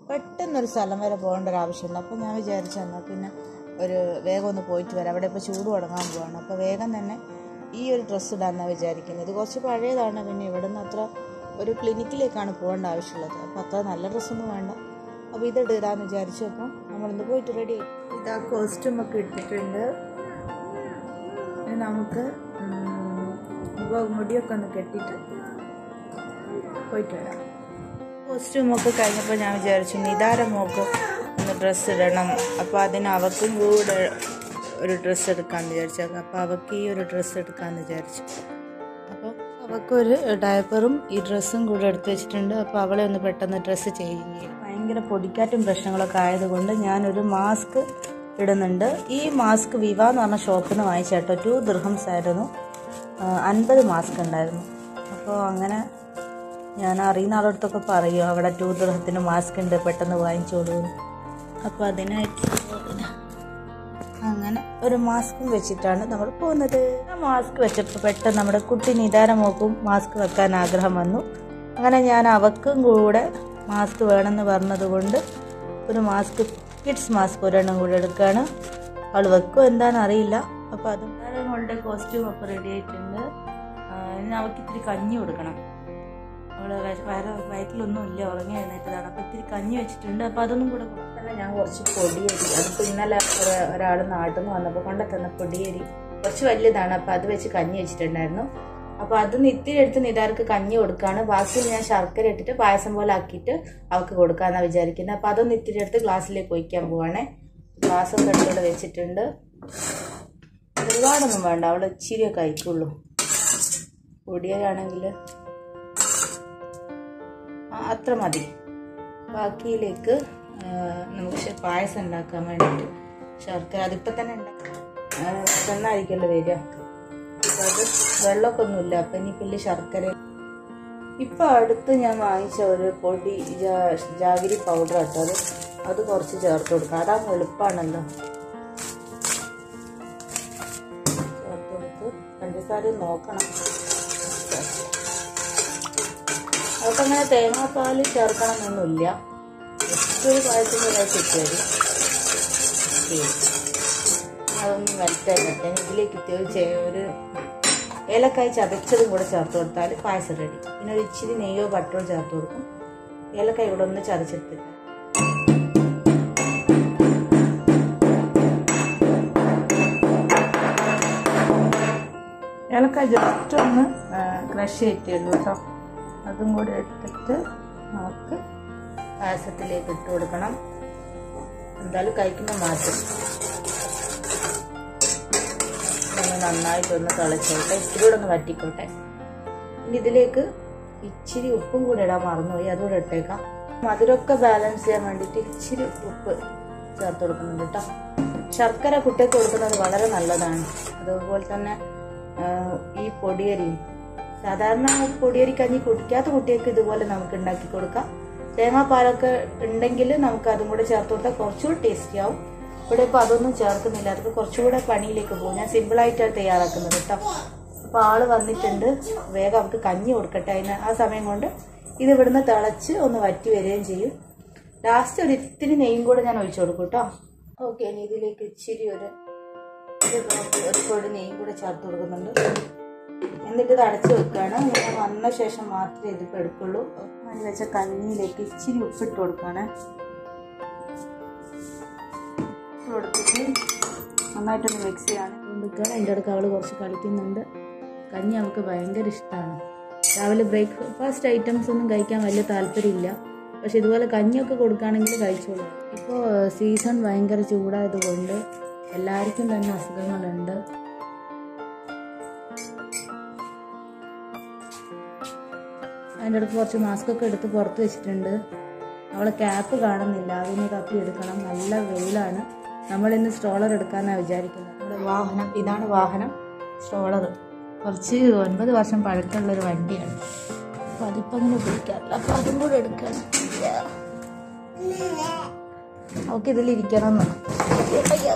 പെട്ടെന്നൊരു സ്ഥലം വരെ പോകേണ്ട ഒരു ആവശ്യമുണ്ട് അപ്പോൾ ഞാൻ വിചാരിച്ചു എന്നാൽ പിന്നെ ഒരു വേഗം ഒന്ന് പോയിട്ട് വരാം അവിടെ ഇപ്പോൾ ചൂട് തുടങ്ങാൻ പോവാണ് അപ്പോൾ വേഗം തന്നെ ഈ ഒരു ഡ്രസ്സ് ഇടാമെന്നാണ് വിചാരിക്കുന്നത് ഇത് കുറച്ച് പഴയതാണ് പിന്നെ ഇവിടെ നിന്ന് അത്ര ഒരു ക്ലിനിക്കിലേക്കാണ് പോകേണ്ട ആവശ്യമുള്ളത് അപ്പോൾ അത്ര നല്ല ഡ്രസ്സൊന്നും വേണ്ട അപ്പോൾ ഇത് ഇടാമെന്ന് വിചാരിച്ചു അപ്പോൾ നമ്മളിന്ന് പോയിട്ട് റെഡി ആയി ഇതാ കോസ്റ്റ്യൂം ഒക്കെ ഇട്ടിട്ടുണ്ട് ഇനി നമുക്ക് ഉം, മുഖം മുടിയൊക്കെ ഒന്ന് കെട്ടിയിട്ട് പോയിട്ട് വരാം കോസ്റ്റ്യൂമൊക്കെ കഴിഞ്ഞപ്പോൾ ഞാൻ വിചാരിച്ചു നിതാര മോക്ക് ഒന്ന് ഡ്രസ്സ് ഇടണം അപ്പോൾ അതിന് അവക്കും കൂടെ ഒരു ഡ്രസ്സ് എടുക്കാമെന്ന് വിചാരിച്ചു അപ്പോൾ അവൾക്ക് ഈ ഒരു ഡ്രസ്സ് എടുക്കാമെന്ന് വിചാരിച്ചു അപ്പോൾ അവൾക്കൊരു ഡയപ്പറും ഈ ഡ്രസ്സും കൂടെ എടുത്ത് വെച്ചിട്ടുണ്ട് അപ്പോൾ അവളെ ഒന്ന് പെട്ടെന്ന് ഡ്രസ്സ് ചേഞ്ച് ചെയ്യും ഭയങ്കര പൊടിക്കാറ്റും പ്രശ്നങ്ങളൊക്കെ ആയതുകൊണ്ട് ഞാനൊരു മാസ്ക് ഇടുന്നുണ്ട് ഈ മാസ്ക് വിവ എന്ന് പറഞ്ഞ ഷോപ്പിൽ നിന്ന് വാങ്ങിച്ച കേട്ടോ ടു ദൃഹംസ് ആയിരുന്നു അൻപത് മാസ്ക് ഉണ്ടായിരുന്നു അപ്പോൾ അങ്ങനെ ഞാൻ അറിയുന്ന ആളടുത്തൊക്കെ പറയും അവിടെ ടൂ ദൃഹത്തിന് മാസ്ക് ഉണ്ട് പെട്ടെന്ന് വാങ്ങിച്ചോളൂ അപ്പോൾ അതിനായിട്ട് അങ്ങനെ ഒരു മാസ്കും വെച്ചിട്ടാണ് നമ്മൾ പോകുന്നത് ആ മാസ്ക് വെച്ചപ്പോൾ പെട്ടെന്ന് നമ്മുടെ കുട്ടി നിദാരമോക്കും മാസ്ക് വെക്കാൻ ആഗ്രഹം വന്നു അങ്ങനെ ഞാൻ അവക്കും കൂടെ മാസ്ക് വേണമെന്ന് പറഞ്ഞതുകൊണ്ട് ഒരു മാസ്ക് കിഡ്സ് മാസ്ക് ഒരെണ്ണം കൂടെ എടുക്കുകയാണ് അവൾ വെക്കും എന്താണെന്ന് അറിയില്ല അപ്പോൾ അതും അവളുടെ കോസ്റ്റ്യൂം ഒക്കെ റെഡി ആയിട്ടുണ്ട് ആ, ഇനി അവൾക്ക് ഇത്തിരി കഞ്ഞി കൊടുക്കണം അവള് വയ- വയറ് വയറ്റിലൊന്നും ഇല്ല ഉറങ്ങി എഴുന്നേറ്റതാണ് അപ്പോൾ ഇത്തിരി കഞ്ഞി വെച്ചിട്ടുണ്ട് അപ്പോൾ അതൊന്നും കൂടെ കൊടുത്തല്ല ഞാൻ കുറച്ച് പൊടിയരി അതിപ്പോൾ ഇന്നലെ ഒരാൾ നാട്ടിൽ നിന്ന് വന്നപ്പോൾ കൊണ്ടു തന്ന പൊടിയരി കുറച്ച് വലിയതാണ് അപ്പോൾ അത് വെച്ച് കഞ്ഞി വെച്ചിട്ടുണ്ടായിരുന്നു അപ്പോൾ അത് ഇത്തിരി എടുത്ത് നിതാർക്ക് കഞ്ഞി കൊടുക്കുകയാണ് ബാക്കി ഞാൻ ശർക്കര ഇട്ടിട്ട് പായസം പോലെ ആക്കിയിട്ട് അവൾക്ക് കൊടുക്കാമെന്നാണ് വിചാരിക്കുന്നത് അപ്പോൾ അതൊന്ന് ഇത്തിരി എടുത്ത് ഗ്ലാസ്സിലേക്ക് ഒഴിക്കാൻ പോവാണേ ഗ്ലാസ്സൊക്കെ എടുത്തോടെ വെച്ചിട്ടുണ്ട് ഒരുപാടൊന്നും വേണ്ട അവൾ ഇച്ചിരിയൊക്കെ കഴിക്കുള്ളൂ പൊടിയരാണെങ്കിൽ ആ, അത്ര മതി ബാക്കിയിലേക്ക് ആ, നമുക്ക് ശ- പായസം ഉണ്ടാക്കാൻ വേണ്ടിയിട്ട് ശർക്കര അതിപ്പോൾ തന്നെ ഉണ്ടാക്കാം പെണ്ണായിരിക്കുമല്ലോ വരിക അപ്പം അത് വെള്ളമൊക്കെ ഒന്നുമില്ല അപ്പം ഇനി പുല്ല് ശർക്കര ഇപ്പം അടുത്ത് ഞാൻ വാങ്ങിച്ച ഒരു പൊടി ജാ- ജാഗിരി പൗഡർ കേട്ടോ അത് അത് കുറച്ച് ചേർത്ത് കൊടുക്കാം അതാകുമ്പോൾ എളുപ്പമാണല്ലോ ചേർത്ത് കൊടുത്ത് പഞ്ചസാരയും നോക്കണം അതൊക്കെ അങ്ങനെ തേങ്ങാപ്പാൽ ചേർക്കണം എന്നൊന്നുമില്ല ജസ്റ്റ് ഒരു പായസം പോലെ കിട്ടിയത് അതൊന്ന് മെൽറ്റായി പറ്റാൻ ഇതിലേക്ക് ഇത്തിരി ചെ- ഒരു ഏലക്കായ് ചതച്ചതും കൂടെ ചേർത്ത് കൊടുത്താൽ പായസം റെഡി പിന്നെ ഒരു ഇച്ചിരി നെയ്യോ ബട്ടറോ ചേർത്ത് കൊടുക്കും ഏലക്കായ് കൂടെ ഒന്ന് ചതച്ചെടുത്തിട്ട് ഏലക്കായ് ജസ്റ്റ് ഒന്ന് ക്രഷ് ചെയ്തിട്ടുള്ളൂ കേട്ടോ അതും കൂടെ എടുത്തിട്ട് നമുക്ക് പായസത്തിലേക്ക് ഇട്ട് കൊടുക്കണം എന്തായാലും കഴിക്കുമ്പോൾ മാറ്റും ഒന്ന് നന്നായിട്ടൊന്ന് തിളച്ചോട്ടെ ഇച്ചിരി കൂടെ ഒന്ന് വറ്റിക്കോട്ടെ ഇനി ഇതിലേക്ക് ഇച്ചിരി ഉപ്പും കൂടെ ഇടാൻ മറന്നുപോയി അതുകൂടെ ഇട്ടേക്കാം മധുരമൊക്കെ ബാലൻസ് ചെയ്യാൻ വേണ്ടിയിട്ട് ഇച്ചിരി ഉപ്പ് ചേർത്ത് കൊടുക്കുന്നുണ്ട് കേട്ടോ ശർക്കര കുട്ടിക്ക് കൊടുക്കുന്നത് വളരെ നല്ലതാണ് അതുപോലെ തന്നെ ആ, ഈ പൊടിയരിയും സാധാരണ പൊടിയരി കഞ്ഞി കുടിക്കാത്ത കുട്ടികൾക്ക് ഇതുപോലെ നമുക്ക് ഉണ്ടാക്കി കൊടുക്കാം തേങ്ങാപ്പാലൊക്കെ ഉണ്ടെങ്കിൽ നമുക്ക് അതും കൂടെ ചേർത്ത് കൊടുത്താൽ കുറച്ചുകൂടി ടേസ്റ്റി ആവും ഇവിടെ ഇപ്പോൾ അതൊന്നും ചേർക്കുന്നില്ല അതൊക്കെ കുറച്ചുകൂടെ പണിയിലേക്ക് പോകും ഞാൻ സിമ്പിളായിട്ടാണ് തയ്യാറാക്കുന്നത് കേട്ടോ അപ്പോൾ ആള് വന്നിട്ടുണ്ട് വേഗം അവർക്ക് കഞ്ഞി കൊടുക്കട്ടെ അതിന് ആ സമയം കൊണ്ട് ഇത് ഇവിടുന്ന് തിളച്ച് ഒന്ന് വറ്റി വരികയും ചെയ്യും ലാസ്റ്റ് ഒരു ഇത്തിരി നെയ്യും കൂടെ ഞാൻ ഒഴിച്ചു കൊടുക്കും കേട്ടോ ഓക്കെ ഇനി ഇതിലേക്ക് ഇച്ചിരി ഒരു ഒരു ഡ്രോപ്പ് ഒരു പൊടി നെയ്യും കൂടെ ചേർത്ത് കൊടുക്കുന്നുണ്ട് എന്നിട്ട് ഇത് അടച്ചു വെക്കുകയാണ് ഇങ്ങനെ വന്ന ശേഷം മാത്രമേ ഇതിപ്പോൾ എടുക്കുള്ളൂ അതിന് വെച്ച കഞ്ഞിയിലേക്ക് ഇച്ചിരി ഉപ്പിട്ട് കൊടുക്കുകയാണ് ഇട്ട് കൊടുത്തിട്ട് നന്നായിട്ടൊന്ന് മിക്സ് ചെയ്യാണ് കൊണ്ടിരിക്കുകയാണ് അതിൻ്റെ അടുക്ക് അവൾ കുറച്ച് കളിക്കുന്നുണ്ട് കഞ്ഞി അവൾക്ക് ഭയങ്കര ഇഷ്ടമാണ് രാവിലെ ബ്രേക്ക്ഫാസ്റ്റ് ഐറ്റംസ് ഒന്നും കഴിക്കാൻ വലിയ താല്പര്യമില്ല പക്ഷെ ഇതുപോലെ കഞ്ഞിയൊക്കെ കൊടുക്കുകയാണെങ്കിൽ കഴിച്ചോളൂ ഇപ്പോൾ സീസൺ ഭയങ്കര ചൂടായതുകൊണ്ട് എല്ലാവർക്കും തന്നെ അസുഖങ്ങളുണ്ട് അതിൻ്റെ അടുത്ത് കുറച്ച് മാസ്ക് ഒക്കെ എടുത്ത് പുറത്ത് വെച്ചിട്ടുണ്ട് അവളെ ക്യാപ്പ് കാണുന്നില്ല അതൊന്ന് തപ്പി എടുക്കണം നല്ല വെയിലാണ് നമ്മളിന്ന് സ്ട്രോളർ എടുക്കാനാണ് വിചാരിക്കുന്നത് നമ്മുടെ വാഹനം ഇതാണ് വാഹനം സ്ട്രോളർ കുറച്ച് ഒൻപത് വർഷം പഴക്കമുള്ള ഒരു വണ്ടിയാണ് അപ്പോൾ അതിപ്പോൾ അങ്ങനെ ഉപയോഗിക്കാറില്ല അപ്പോൾ അതും കൂടെ എടുക്കണം അവൾക്ക് ഇതിലിരിക്കണം എന്ന് അയ്യോ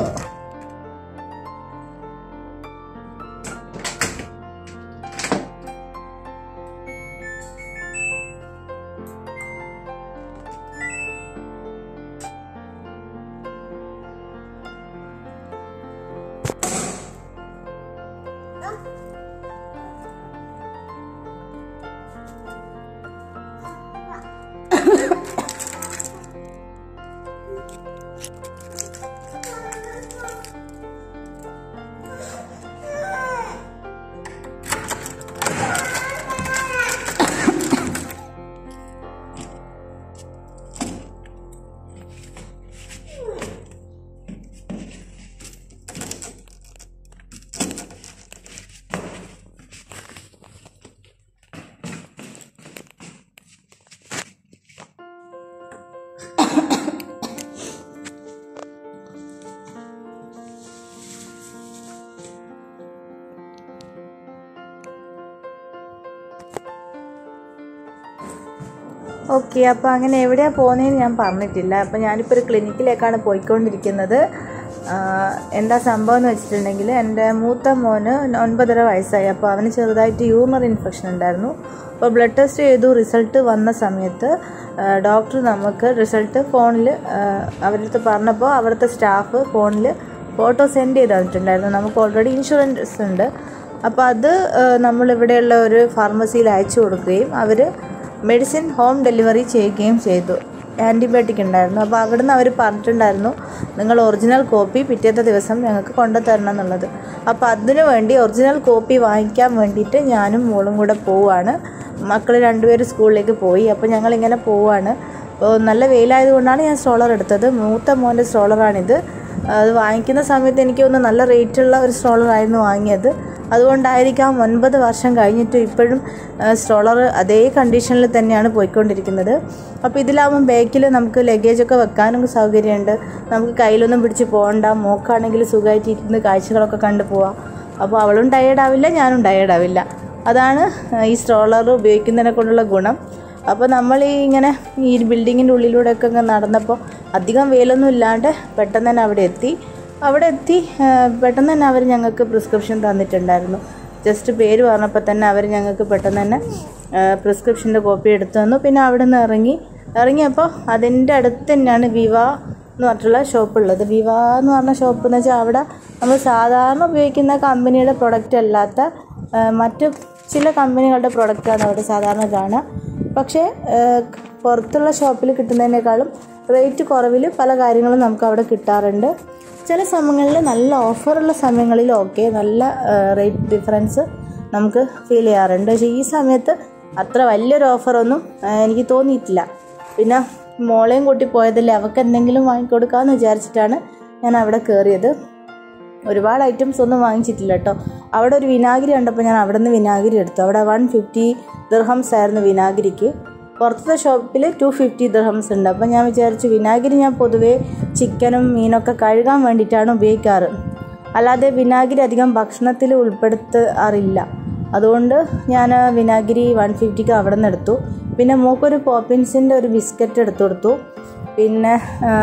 ഓക്കെ അപ്പോൾ അങ്ങനെ എവിടെയാണ് പോകുന്നതെന്ന് ഞാൻ പറഞ്ഞിട്ടില്ല അപ്പോൾ ഞാനിപ്പോൾ ഒരു ക്ലിനിക്കിലേക്കാണ് പോയിക്കൊണ്ടിരിക്കുന്നത് ആഹ് എന്താ സംഭവം എന്ന് വെച്ചിട്ടുണ്ടെങ്കിൽ എൻ്റെ മൂത്ത മോന് ഒൻപതര വയസ്സായി അപ്പോൾ അവന് ചെറുതായിട്ട് യൂമർ ഇൻഫെക്ഷൻ ഉണ്ടായിരുന്നു അപ്പോൾ ബ്ലഡ് ടെസ്റ്റ് ചെയ്തു റിസൾട്ട് വന്ന സമയത്ത് ഡോക്ടർ നമുക്ക് റിസൾട്ട് ഫോണിൽ അവരുടെ അടുത്ത് പറഞ്ഞപ്പോൾ അവിടുത്തെ സ്റ്റാഫ് ഫോണിൽ ഫോട്ടോ സെൻഡ് ചെയ്ത് തന്നിട്ടുണ്ടായിരുന്നു നമുക്ക് ഓൾറെഡി ഇൻഷുറൻസ് ഉണ്ട് അപ്പോൾ അത് ആഹ് നമ്മളിവിടെയുള്ള ഒരു ഫാർമസിയിൽ അയച്ചു കൊടുക്കുകയും അവർ മെഡിസിൻ ഹോം ഡെലിവറി ചെയ്യുകയും ചെയ്തു ആൻറ്റിബയോട്ടിക് ഉണ്ടായിരുന്നു അപ്പോൾ അവിടുന്ന് അവർ പറഞ്ഞിട്ടുണ്ടായിരുന്നു നിങ്ങൾ ഒറിജിനൽ കോപ്പി പിറ്റേത്തെ ദിവസം ഞങ്ങൾക്ക് കൊണ്ടുതരണം എന്നുള്ളത് അപ്പോൾ അതിനു വേണ്ടി ഒറിജിനൽ കോപ്പി വാങ്ങിക്കാൻ വേണ്ടിയിട്ട് ഞാനും മോളും കൂടെ പോവുകയാണ് മക്കൾ രണ്ടുപേരും സ്കൂളിലേക്ക് പോയി അപ്പോൾ ഞങ്ങളിങ്ങനെ പോവുകയാണ് അപ്പോൾ നല്ല വെയിലായതുകൊണ്ടാണ് ഞാൻ സ്ട്രോളർ എടുത്തത് മൂത്ത മോൻ്റെ സ്ട്രോളറാണിത് അത് വാങ്ങിക്കുന്ന സമയത്ത് എനിക്ക് തോന്നുന്നു നല്ല റേറ്റുള്ള ഒരു സ്ട്രോളറായിരുന്നു വാങ്ങിയത് അതുകൊണ്ടായിരിക്കാം ഒൻപത് വർഷം കഴിഞ്ഞിട്ടും ഇപ്പോഴും സ്ട്രോളർ അതേ കണ്ടീഷനിൽ തന്നെയാണ് പോയിക്കൊണ്ടിരിക്കുന്നത് അപ്പോൾ ഇതിലാവുമ്പോൾ ബാക്കിൽ നമുക്ക് ലഗേജൊക്കെ വെക്കാനും സൗകര്യമുണ്ട് നമുക്ക് കയ്യിലൊന്നും പിടിച്ച് പോകണ്ട മോക്കാണെങ്കിൽ സുഖമായിട്ട് ഇരുന്ന് കാഴ്ചകളൊക്കെ കണ്ടു പോവാം അപ്പോൾ അവളും ടയേർഡാവില്ല ഞാനും ടയേർഡാവില്ല അതാണ് ഈ സ്ട്രോളർ ഉപയോഗിക്കുന്നതിനെ കൊണ്ടുള്ള ഗുണം അപ്പോൾ നമ്മൾ ഈ ഇങ്ങനെ ഈ ബിൽഡിങ്ങിൻ്റെ ഉള്ളിലൂടെയൊക്കെ ഇങ്ങനെ നടന്നപ്പോൾ അധികം വെയിലൊന്നും ഇല്ലാണ്ട് പെട്ടെന്ന് തന്നെ അവിടെ എത്തി അവിടെ എത്തി ആ, പെട്ടെന്ന് തന്നെ അവർ ഞങ്ങൾക്ക് പ്രിസ്ക്രിപ്ഷൻ തന്നിട്ടുണ്ടായിരുന്നു ജസ്റ്റ് പേര് പറഞ്ഞപ്പോൾ തന്നെ അവർ ഞങ്ങൾക്ക് പെട്ടെന്ന് തന്നെ പ്രിസ്ക്രിപ്ഷൻ്റെ കോപ്പി എടുത്തു തന്നു പിന്നെ അവിടെ നിന്ന് ഇറങ്ങി ഇറങ്ങിയപ്പോൾ അതിൻ്റെ അടുത്ത് തന്നെയാണ് വിവ എന്ന് പറഞ്ഞിട്ടുള്ള ഷോപ്പ് ഉള്ളത് വിവ എന്ന് പറഞ്ഞ ഷോപ്പ് എന്ന് വെച്ചാൽ അവിടെ നമ്മൾ സാധാരണ ഉപയോഗിക്കുന്ന കമ്പനിയുടെ പ്രൊഡക്റ്റ് അല്ലാത്ത ആ, മറ്റ് ചില കമ്പനികളുടെ പ്രൊഡക്റ്റാണ് അവിടെ സാധാരണ കാണുക പക്ഷേ ആ, പുറത്തുള്ള ഷോപ്പിൽ കിട്ടുന്നതിനേക്കാളും റേറ്റ് കുറവിൽ പല കാര്യങ്ങളും നമുക്ക് അവിടെ കിട്ടാറുണ്ട് ചില സമയങ്ങളിൽ നല്ല ഓഫറുള്ള സമയങ്ങളിൽ ഓക്കെ നല്ല റേറ്റ് ഡിഫറൻസ് നമുക്ക് ഫീൽ ചെയ്യാറുണ്ട് പക്ഷേ ഈ സമയത്ത് അത്ര വലിയൊരു ഓഫറൊന്നും ആ, എനിക്ക് തോന്നിയിട്ടില്ല പിന്നെ മോളെയും കൂട്ടി പോയതല്ലേ അവൾക്ക് എന്തെങ്കിലും വാങ്ങിക്കൊടുക്കാമെന്ന് വിചാരിച്ചിട്ടാണ് ഞാൻ അവിടെ കയറിയത് ഒരുപാട് ഐറ്റംസ് ഒന്നും വാങ്ങിച്ചിട്ടില്ല കേട്ടോ അവിടെ ഒരു വിനാഗിരി കണ്ടപ്പോൾ ഞാൻ അവിടെ നിന്ന് വിനാഗിരി എടുത്തു അവിടെ വൺ ഫിഫ്റ്റി ദിർഹംസ് ആയിരുന്നു വിനാഗിരിക്ക് പുറത്തെ ഷോപ്പിൽ ടു ഫിഫ്റ്റി ദിർഹംസ് ഉണ്ട് അപ്പോൾ ഞാൻ വിചാരിച്ചു വിനാഗിരി ഞാൻ പൊതുവേ ചിക്കനും മീനൊക്കെ കഴുകാൻ വേണ്ടിയിട്ടാണ് ഉപയോഗിക്കാറ് അല്ലാതെ വിനാഗിരി അധികം ഭക്ഷണത്തിൽ ഉൾപ്പെടുത്താറില്ല അതുകൊണ്ട് ഞാൻ വിനാഗിരി വൺ ഫിഫ്റ്റിക്ക് അവിടെ നിന്ന് എടുത്തു പിന്നെ മോക്കൊരു പോപ്പിൻസിൻ്റെ ഒരു ബിസ്ക്കറ്റ് എടുത്തു കൊടുത്തു പിന്നെ ആ,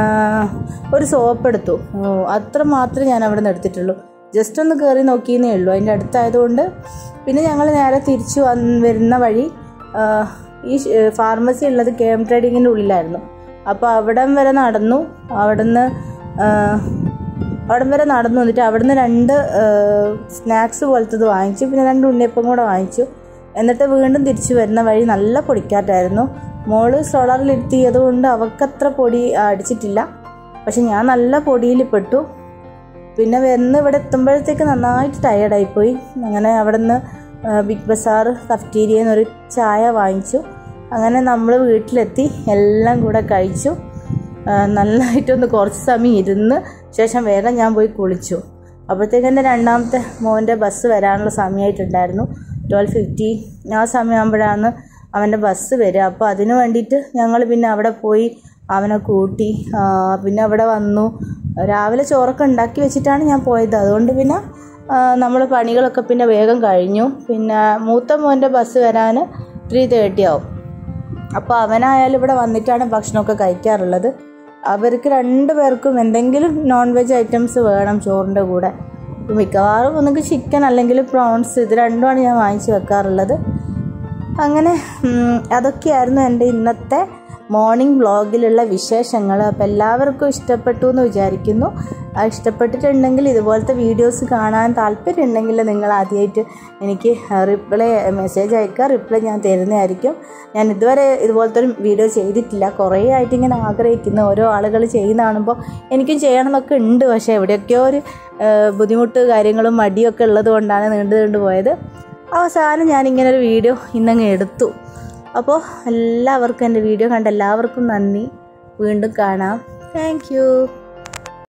ഒരു സോപ്പ് എടുത്തു ഓ, അത്ര മാത്രമേ ഞാൻ അവിടെ നിന്ന് എടുത്തിട്ടുള്ളൂ ജസ്റ്റ് ഒന്ന് കയറി നോക്കിയെന്നേ ഉള്ളൂ അതിൻ്റെ അടുത്തായതുകൊണ്ട് പിന്നെ ഞങ്ങൾ നേരെ തിരിച്ചു വന്ന് വരുന്ന വഴി ആ, ഈ ഫാർമസി ഉള്ളത് കെ എം ട്രേഡിങ്ങിൻ്റെ ഉള്ളിലായിരുന്നു അപ്പോൾ അവിടം വരെ നടന്നു അവിടുന്ന് ആ, അവിടം വരെ നടന്നു വന്നിട്ട് അവിടുന്ന് രണ്ട് സ്നാക്സ് പോലത്തത് വാങ്ങിച്ചു പിന്നെ രണ്ട് ഉണ്ണിയപ്പം കൂടെ വാങ്ങിച്ചു എന്നിട്ട് വീണ്ടും തിരിച്ചു വരുന്ന വഴി നല്ല പൊടിക്കാറ്റായിരുന്നു മോള് സോളാറിൽ ഇരുത്തിയത് കൊണ്ട് അവക്കത്ര പൊടി അടിച്ചിട്ടില്ല പക്ഷെ ഞാൻ നല്ല പൊടിയിൽ പെട്ടു പിന്നെ വന്ന് ഇവിടെ എത്തുമ്പോഴത്തേക്ക് നന്നായിട്ട് ടയേർഡായിപ്പോയി അങ്ങനെ അവിടെ നിന്ന് ബിഗ് ബസാർ കഫ്റ്റീരിയയിൽ നിന്ന് ഒരു ചായ വാങ്ങിച്ചു അങ്ങനെ നമ്മൾ വീട്ടിലെത്തി എല്ലാം കൂടെ കഴിച്ചു ആ, നന്നായിട്ടൊന്ന് കുറച്ച് സമയം ഇരുന്ന് ശേഷം വേഗം ഞാൻ പോയി കുളിച്ചു അപ്പോഴത്തേക്ക് എൻ്റെ രണ്ടാമത്തെ മോൻ്റെ ബസ് വരാനുള്ള സമയമായിട്ടുണ്ടായിരുന്നു ട്വൽവ് ഫിഫ്റ്റി ആ സമയമാകുമ്പോഴാണ് അവൻ്റെ ബസ് വരിക അപ്പോൾ അതിന് വേണ്ടിയിട്ട് ഞങ്ങൾ പിന്നെ അവിടെ പോയി അവനെ കൂട്ടി ആ, പിന്നെ അവിടെ വന്നു രാവിലെ ചോറൊക്കെ ഉണ്ടാക്കി വെച്ചിട്ടാണ് ഞാൻ പോയത് അതുകൊണ്ട് പിന്നെ നമ്മൾ പണികളൊക്കെ പിന്നെ വേഗം കഴിഞ്ഞു പിന്നെ മൂത്ത മോൻ്റെ ബസ് വരാൻ ത്രീ തേർട്ടി ആവും അപ്പോൾ അവനായാലും ഇവിടെ വന്നിട്ടാണ് ഭക്ഷണമൊക്കെ കഴിക്കാറുള്ളത് അവർക്ക് രണ്ട് പേർക്കും എന്തെങ്കിലും നോൺ വെജ് ഐറ്റംസ് വേണം ചോറിൻ്റെ കൂടെ അപ്പോൾ മിക്കവാറും ഒന്നുകിൽ ചിക്കൻ അല്ലെങ്കിൽ പ്രോൺസ് ഇത് രണ്ടുമാണ് ഞാൻ വാങ്ങിച്ച് വെക്കാറുള്ളത് അങ്ങനെ ഉം, അതൊക്കെയായിരുന്നു എൻ്റെ ഇന്നത്തെ മോർണിംഗ് വ്ളോഗിലുള്ള വിശേഷങ്ങൾ അപ്പോൾ എല്ലാവർക്കും ഇഷ്ടപ്പെട്ടു എന്ന് വിചാരിക്കുന്നു ആ ഇഷ്ടപ്പെട്ടിട്ടുണ്ടെങ്കിൽ ഇതുപോലത്തെ വീഡിയോസ് കാണാൻ താല്പര്യമുണ്ടെങ്കിൽ നിങ്ങൾ ആദ്യമായിട്ട് എനിക്ക് റിപ്ലൈ മെസ്സേജ് അയക്കുക റിപ്ലൈ ഞാൻ തരുന്നതായിരിക്കും ഞാൻ ഇതുവരെ ഇതുപോലത്തെ ഒരു വീഡിയോ ചെയ്തിട്ടില്ല കുറേ ആയിട്ട് ഇങ്ങനെ ആഗ്രഹിക്കുന്നു ഓരോ ആളുകൾ ചെയ്യുന്ന കാണുമ്പോൾ എനിക്കും ചെയ്യണമെന്നൊക്കെ ഉണ്ട് പക്ഷേ എവിടെയൊക്കെയോ ഒരു ആ, ബുദ്ധിമുട്ട് കാര്യങ്ങളും മടിയൊക്കെ ഉള്ളത് കൊണ്ടാണ് നീണ്ടു നീണ്ടു പോയത് അവസാനം ഞാനിങ്ങനെ ഒരു വീഡിയോ ഇന്നങ്ങ് എടുത്തു അപ്പോൾ എല്ലാവർക്കും എൻ്റെ വീഡിയോ കണ്ട എല്ലാവർക്കും നന്ദി വീണ്ടും കാണാം താങ്ക്